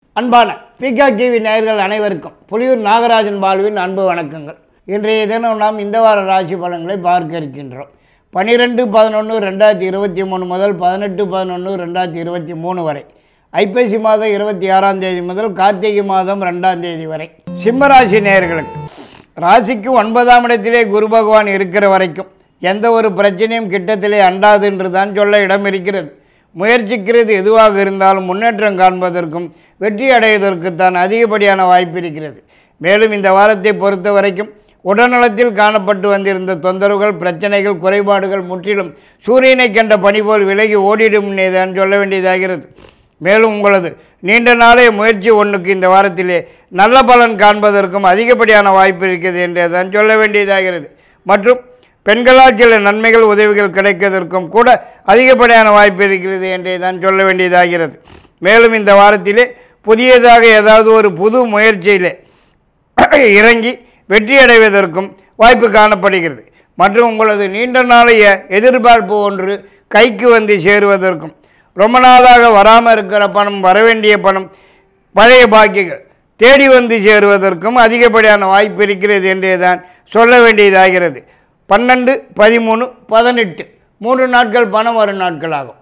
அன்பான பிகா டிவி நேயர்கள் அனைவருக்கும் புலியூர் நாகராஜன் பாலுவின் அன்பு வணக்கங்கள் இன்றைய தினம் நாம் இந்த வார ராசி பலன்களை பார்க்க இருக்கின்றோம் பன்னிரெண்டு பதினொன்று ரெண்டாயிரத்தி இருபத்தி மூணு முதல் பதினெட்டு பதினொன்று ரெண்டாயிரத்தி இருபத்தி மூணு வரை ஐப்பசி மாதம் இருபத்தி ஆறாம் தேதி முதல் கார்த்திகை மாதம் ரெண்டாம் தேதி வரை சிம்மராசி நேயர்களுக்கு ராசிக்கு ஒன்பதாம் இடத்திலே குரு பகவான் இருக்கிற வரைக்கும் எந்த ஒரு பிரச்சனையும் கிட்டத்திலே அண்டாது என்று தான் சொல்ல இடம் இருக்கிறது முயற்சிக்கிறது எதுவாக இருந்தாலும் முன்னேற்றம் காண்பதற்கும் வெற்றி அடைவதற்குத்தான் அதிகப்படியான வாய்ப்பு இருக்கிறது மேலும் இந்த வாரத்தை பொறுத்த வரைக்கும் உடல்நலத்தில் காணப்பட்டு வந்திருந்த தொந்தரவுகள் பிரச்சனைகள் குறைபாடுகள் முற்றிலும் சூரியனை கண்ட பனி போல் விலகி ஓடிடும் தான் சொல்ல வேண்டியதாகிறது மேலும் உங்களது நீண்ட நாளைய முயற்சி ஒன்றுக்கு இந்த வாரத்திலே நல்ல பலன் காண்பதற்கும் அதிகப்படியான வாய்ப்பு இருக்கிறது என்றே தான் சொல்ல வேண்டியதாகிறது மற்றும் பெண்களால் சில நன்மைகள் உதவிகள் கிடைப்பதற்கும் கூட அதிகப்படியான வாய்ப்பு இருக்கிறது என்றே தான் சொல்ல வேண்டியதாகிறது மேலும் இந்த வாரத்திலே புதியதாக ஏதாவது ஒரு புது முயற்சியிலே இறங்கி வெற்றி அடைவதற்கும் வாய்ப்பு காணப்படுகிறது மற்றும் உங்களது நீண்ட நாளைய எதிர்பார்ப்பு ஒன்று கைக்கு வந்து சேருவதற்கும் ரொம்ப நாளாக வராமல் இருக்கிற பணம் வரவேண்டிய பணம் பழைய பாக்கிகள் தேடி வந்து சேருவதற்கும் அதிகப்படியான வாய்ப்பு இருக்கிறது என்றே தான் சொல்ல வேண்டியதாகிறது பன்னெண்டு பதிமூணு பதினெட்டு மூன்று நாட்கள் பணம் வரும் நாட்களாகும்